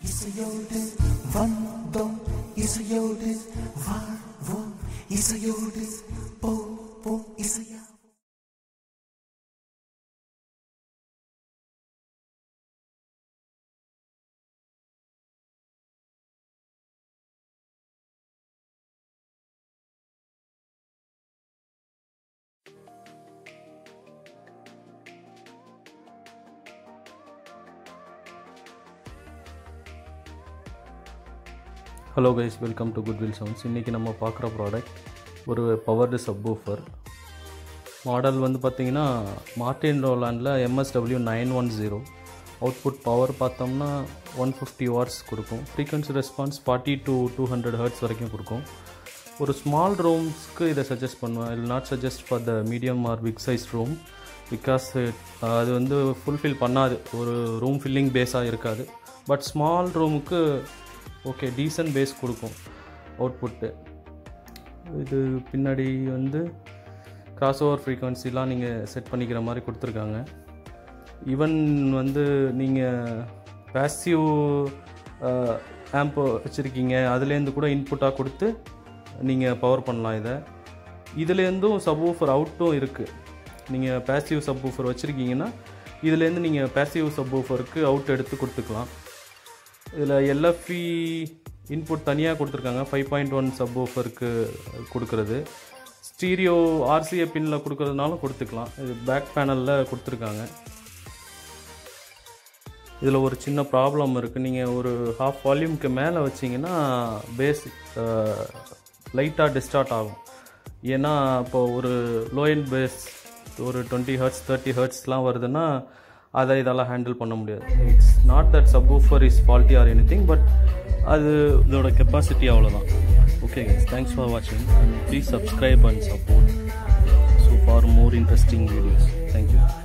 இசையோடு வந்தோம் இசையோடு வாழ்வோம் இசையோடு போவோம் இசையா hello guys welcome to Goodwill sounds இன்றைக்கி நம்ம பார்க்குற ப்ராடக்ட் ஒரு பவர்டு சப்வூஃபர் மாடல் வந்து பார்த்தீங்கன்னா மார்டின் ரோலாண்டில் MSW nine one zero output power பார்த்தோம்னா ஒன் ஃபிஃப்டி வாட்ஸ் கொடுக்கும் frequency response forty to two hundred hertz வரைக்கும் கொடுக்கும் ஒரு ஸ்மால் ரூம்ஸ்க்கு இதை சஜஸ்ட் பண்ணுவேன் I'll not suggest for the medium or big size room because அது வந்து ஃபுல்ஃபில் பண்ணாது ஒரு ரூம் ஃபில்லிங் பேஸாக இருக்காது பட் ஸ்மால் ரூமுக்கு ஓகே டீசன்ட் பேஸ் கொடுக்கும் அவுட்புட்டு இது பின்னாடி வந்து கிராஸ் ஓவர் ஃப்ரீக்வன்சிலாம் நீங்கள் செட் பண்ணிக்கிற மாதிரி கொடுத்துருக்காங்க ஈவன் வந்து நீங்கள் பேசிவ் ஆம்ப் வச்சுருக்கீங்க அதுலேருந்து கூட இன்புட்டாக கொடுத்து நீங்கள் பவர் பண்ணலாம் இதை இதுலேருந்தும் சப்வூஃபர் அவுட்டும் இருக்குது நீங்கள் பேசிவ் சப்வூஃபர் வச்சுருக்கீங்கன்னா இதுலேருந்து நீங்கள் பேசிவ் சப்வூஃபருக்கு அவுட் எடுத்து கொடுத்துக்கலாம் இதில் எல்எஃப்இ இன்புட் தனியாக கொடுத்துருக்காங்க ஃபைவ் பாயிண்ட் ஒன் சப் ஓஃபருக்கு கொடுக்குறது ஸ்டீரியோ ஆர்சிஏ பின்னில் கொடுக்குறதுனாலும் கொடுத்துக்கலாம் இது பேக் பேனலில் கொடுத்துருக்காங்க இதில் ஒரு சின்ன ப்ராப்ளம் இருக்குது நீங்கள் ஒரு ஹாஃப் வால்யூம்க்கு மேலே வச்சிங்கன்னா பேஸ் லைட்டாக டிஸ்டார்ட் ஆகும் ஏன்னா இப்போ ஒரு லோயன் பேஸ் ஒரு டுவெண்ட்டி ஹர்ட்ஸ் தேர்ட்டி ஹர்ட்ஸ்லாம் வருதுன்னா அதை இதெல்லாம் ஹேண்டில் பண்ண முடியாது it's not that subwoofer is faulty or any thing but அது இதோட கெப்பாசிட்டி அவ்வளோதான் ஓகே கைஸ் தேங்க்ஸ் ஃபார் வாட்சிங் and please subscribe and support so for more interesting videos thank you